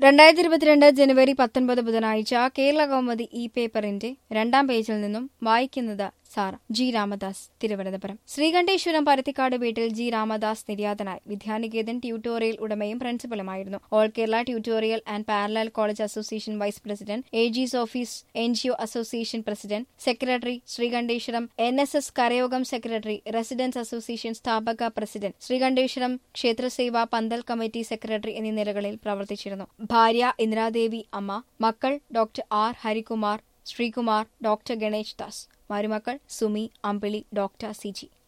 രണ്ടായിരത്തി ഇരുപത്തിരണ്ട് ജനുവരി പത്തൊൻപത് ബുധനാഴ്ച കേരള കൗമുദി ഇ പേപ്പറിന്റെ രണ്ടാം പേജിൽ നിന്നും വായിക്കുന്നത് സാറ ജി രാമദാസ് തിരുവനന്തപുരം ശ്രീകണ്ഠേശ്വരം പരുത്തിക്കാട് വീട്ടിൽ ജി രാമദാസ് നിര്യാതനായി വിദ്യാനികേതൻ ട്യൂട്ടോറിയൽ ഉടമയും പ്രിൻസിപ്പലുമായിരുന്നു all Kerala tutorial and parallel college association vice president A G's office N G O association president secretary Sreekanteswaram N S S കരയോഗം സെക്രട്ടറി റെസിഡൻസ് അസോസിയേഷൻ സ്ഥാപക പ്രസിഡന്റ് ശ്രീകണ്ഠേശ്വരം ക്ഷേത്രസേവ പന്തൽ കമ്മിറ്റി സെക്രട്ടറി എന്നീ നിലകളിൽ പ്രവർത്തിച്ചിരുന്നു ഭാര്യ ഇന്ദിരാദേവി അമ്മ മക്കൾ doctor R Harikumar Sreekumar doctor Ganesh Das മരുമക്കൾ സുമി അമ്പിളി ഡോക്ടർ സിജി